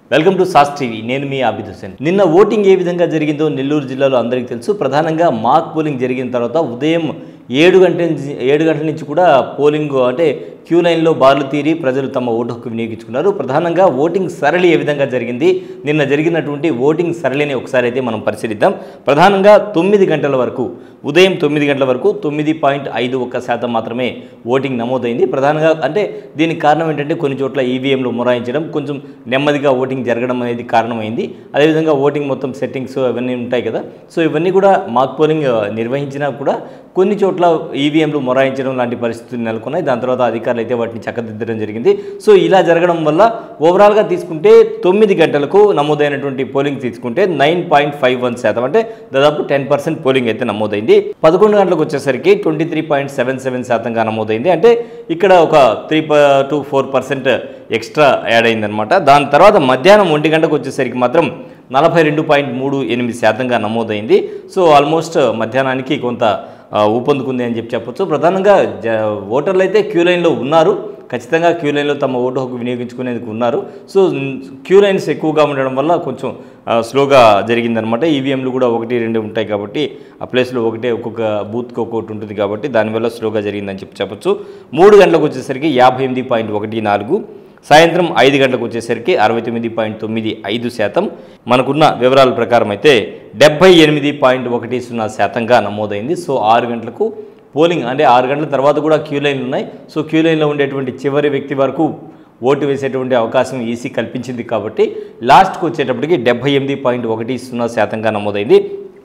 welcome to సాస్ TV నేను మీ ఆబిద్ హుసేన్ నిన్న ఓటింగ్ ఏ విధంగా జరిగిందో నెల్లూరు జిల్లాలో అందరికీ తెలుసు ప్రధానంగా మాక్ పోలింగ్ జరిగిన తర్వాత ఉదయం ఏడు గంటల నుంచి ఏడు గంటల నుంచి కూడా పోలింగ్ అంటే క్యూ లైన్లో బార్లు తీరి ప్రజలు తమ ఓటు హక్కు వినియోగించుకున్నారు ప్రధానంగా ఓటింగ్ సరళి ఏ విధంగా జరిగింది నిన్న జరిగినటువంటి ఓటింగ్ సరళిని ఒకసారి అయితే మనం పరిశీలిద్దాం ప్రధానంగా తొమ్మిది గంటల వరకు ఉదయం తొమ్మిది గంటల వరకు తొమ్మిది పాయింట్ ఐదు ఒక్క శాతం మాత్రమే ఓటింగ్ నమోదైంది ప్రధానంగా అంటే దీనికి కారణం ఏంటంటే కొన్ని చోట్ల ఈవీఎంలు మొరాయించడం కొంచెం నెమ్మదిగా ఓటింగ్ జరగడం అనేది కారణమైంది అదేవిధంగా ఓటింగ్ మొత్తం సెట్టింగ్స్ అవన్నీ ఉంటాయి కదా సో ఇవన్నీ కూడా మాక్ పోలింగ్ నిర్వహించినా కూడా కొన్ని చోట్ల ఈవీఎంలు మొరాయించడం లాంటి పరిస్థితులు నెలకొన్నాయి దాని తర్వాత అధికారులు అయితే వాటిని చక్కదిద్దడం జరిగింది సో ఇలా జరగడం వల్ల ఓవరాల్గా తీసుకుంటే తొమ్మిది గంటలకు నమోదైనటువంటి పోలింగ్ తీసుకుంటే నైన్ పాయింట్ ఫైవ్ వన్ శాతం అంటే దాదాపు టెన్ పర్సెంట్ పోలింగ్ అయితే నమోదైంది పదకొండు గంటలకు వచ్చేసరికి twenty three point seven seven శాతంగా నమోదైంది అంటే ఇక్కడ ఒక three to four percent extra add అయిందనమాట దాని తర్వాత మధ్యాహ్నం ఒంటి గంటకు వచ్చేసరికి మాత్రం నలభై రెండు పాయింట్ మూడు ఎనిమిది శాతంగా నమోదైంది సో ఆల్మోస్ట్ మధ్యాహ్నానికి కొంత ఆ, ఊపందుకుంది అని చెప్పి చెప్పొచ్చు ప్రధానంగా జ ఓటర్లు అయితే క్యూ లైన్లో ఉన్నారు ఖచ్చితంగా క్యూ లైన్లో తమ ఓటు హక్కు వినియోగించుకునేందుకు ఉన్నారు సో క్యూ లైన్స్ ఎక్కువగా ఉండడం వల్ల కొంచెం ఆ, స్లోగా జరిగిందనమాట ఈవీఎంలు కూడా ఒకటి రెండు ఉంటాయి కాబట్టి ఆ ప్లేస్లో ఒకటే ఒక్కొక్క బూత్కి ఒక్కొక్కటి ఉంటుంది కాబట్టి దానివల్ల స్లోగా జరిగిందని చెప్పి చెప్పొచ్చు మూడు గంటలకు వచ్చేసరికి యాభై ఎనిమిది పాయింట్ ఒకటి నాలుగు సాయంత్రం ఐదు గంటలకు వచ్చేసరికి అరవై తొమ్మిది పాయింట్ తొమ్మిది ఐదు శాతం మనకున్న వివరాల ప్రకారం అయితే డెబ్బై ఎనిమిది పాయింట్ ఒకటి సున్నా శాతంగా నమోదైంది సో ఆరు గంటలకు పోలింగ్ అంటే ఆరు గంటల తర్వాత కూడా క్యూ లైన్లు ఉన్నాయి సో క్యూ లైన్లో ఉండేటువంటి చివరి వ్యక్తి వరకు ఓటు వేసేటువంటి అవకాశం ఈసీ కల్పించింది కాబట్టి లాస్ట్కి వచ్చేటప్పటికి డెబ్బై ఎనిమిది పాయింట్ ఒకటి సున్నా శాతంగా నమోదైంది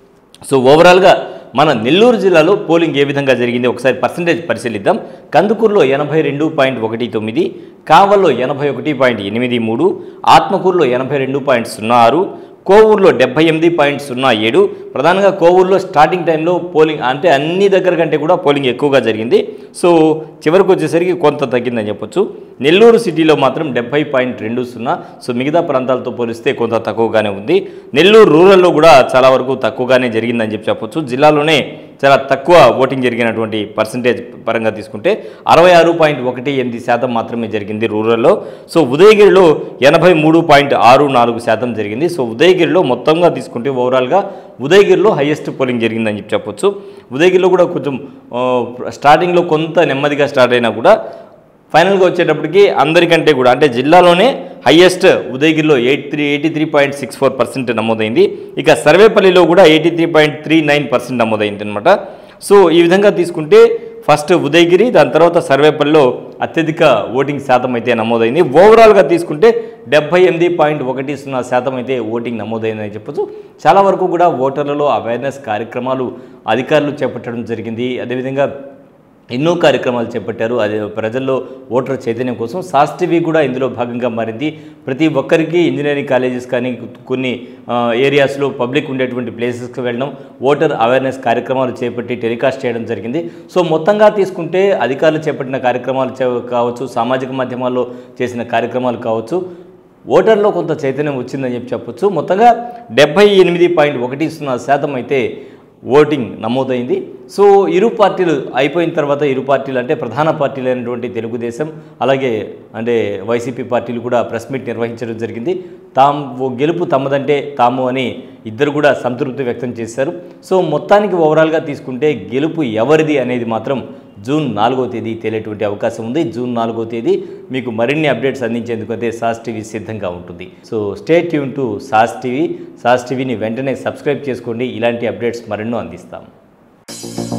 సో ఓవరాల్గా మన నెల్లూరు జిల్లాలో పోలింగ్ ఏ విధంగా జరిగింది ఒకసారి పర్సంటేజ్ పరిశీలిద్దాం కందుకూరులో ఎనభై రెండు పాయింట్ ఒకటి తొమ్మిది కావల్లో ఎనభై ఒకటి పాయింట్ ఎనిమిది మూడు ఆత్మకూరులో ఎనభై రెండు పాయింట్ సున్నా ఆరు కోవూరులో డెబ్బై ఎనిమిది పాయింట్ సున్నా ఏడు ప్రధానంగా కోవూరులో స్టార్టింగ్ టైంలో పోలింగ్ అంటే అన్ని దగ్గర కంటే కూడా పోలింగ్ ఎక్కువగా జరిగింది సో చివరికి వచ్చేసరికి కొంత తగ్గిందని చెప్పొచ్చు నెల్లూరు సిటీలో మాత్రం డెబ్బై పాయింట్ రెండు సున్నా సో మిగతా ప్రాంతాలతో పోలిస్తే కొంత తక్కువగానే ఉంది నెల్లూరు రూరల్లో కూడా చాలా వరకు తక్కువగానే జరిగిందని చెప్పి చెప్పొచ్చు జిల్లాలోనే చాలా తక్కువ ఓటింగ్ జరిగినటువంటి పర్సంటేజ్ పరంగా తీసుకుంటే అరవై ఆరు పాయింట్ ఒకటి ఎనిమిది శాతం మాత్రమే జరిగింది రూరల్లో సో ఉదయగిరిలో ఎనభై మూడు పాయింట్ ఆరు నాలుగు శాతం జరిగింది సో ఉదయగిరిలో మొత్తంగా తీసుకుంటే ఓవరాల్గా ఉదయగిరిలో హైయెస్ట్ పోలింగ్ జరిగిందని చెప్పి చెప్పొచ్చు ఉదయగిరిలో కూడా కొంచెం ఆ, స్టార్టింగ్లో కొంత నెమ్మదిగా స్టార్ట్ అయినా కూడా ఫైనల్గా వచ్చేటప్పటికి అందరికంటే కూడా అంటే జిల్లాలోనే హయ్యెస్ట్ ఉదయగిరిలో eight three eighty three point six four percent నమోదైంది ఇక సర్వేపల్లిలో కూడా eighty three point three nine percent నమోదైంది అనమాట సో ఈ విధంగా తీసుకుంటే ఫస్ట్ ఉదయగిరి దాని తర్వాత సర్వేపల్లిలో అత్యధిక ఓటింగ్ శాతం అయితే నమోదైంది ఓవరాల్గా తీసుకుంటే డెబ్బై ఎనిమిది పాయింట్ ఒకటి సున్నా శాతం అయితే ఓటింగ్ నమోదైందని చెప్పొచ్చు చాలా వరకు కూడా ఓటర్లలో అవేర్నెస్ కార్యక్రమాలు అధికారులు చేపట్టడం జరిగింది అదేవిధంగా ఎన్నో కార్యక్రమాలు చేపట్టారు అదే ప్రజల్లో ఓటర్ చైతన్యం కోసం సాస్ టీవీ కూడా ఇందులో భాగంగా మారింది ప్రతి ఒక్కరికి ఇంజనీరింగ్ కాలేజెస్ కానీ కొన్ని ఆ, ఏరియాస్లో పబ్లిక్ ఉండేటువంటి ప్లేసెస్కి వెళ్ళడం ఓటర్ అవేర్నెస్ కార్యక్రమాలు చేపట్టి టెలికాస్ట్ చేయడం జరిగింది సో మొత్తంగా తీసుకుంటే అధికారులు చేపట్టిన కార్యక్రమాలు చే- కావచ్చు సామాజిక మాధ్యమాల్లో చేసిన కార్యక్రమాలు కావచ్చు ఓటర్లో కొంత చైతన్యం వచ్చిందని చెప్పి చెప్పొచ్చు మొత్తంగా డెబ్బై ఎనిమిది పాయింట్ ఒకటి సున్నా శాతం అయితే ఓటింగ్ నమోదైంది సో ఇరు పార్టీలు అయిపోయిన తర్వాత ఇరు పార్టీలు అంటే ప్రధాన పార్టీలు అయినటువంటి తెలుగుదేశం అలాగే అంటే వైసీపీ పార్టీలు కూడా ప్రెస్ మీట్ నిర్వహించడం జరిగింది తాము గెలుపు తమదంటే తాము అని ఇద్దరు కూడా సంతృప్తి వ్యక్తం చేశారు సో మొత్తానికి ఓవరాల్గా తీసుకుంటే గెలుపు ఎవరిది అనేది మాత్రం జూన్ నాలుగో తేదీ తేలేటువంటి అవకాశం ఉంది జూన్ నాలుగో తేదీ మీకు మరిన్ని అప్డేట్స్ అందించేందుకు అయితే సాస్ టీవీ సిద్ధంగా ఉంటుంది సో స్టే ట్యూన్ టు సాస్ టీవీ సాస్ టీవీని వెంటనే సబ్స్క్రైబ్ చేసుకోండి ఇలాంటి అప్డేట్స్ మరెన్నో అందిస్తాం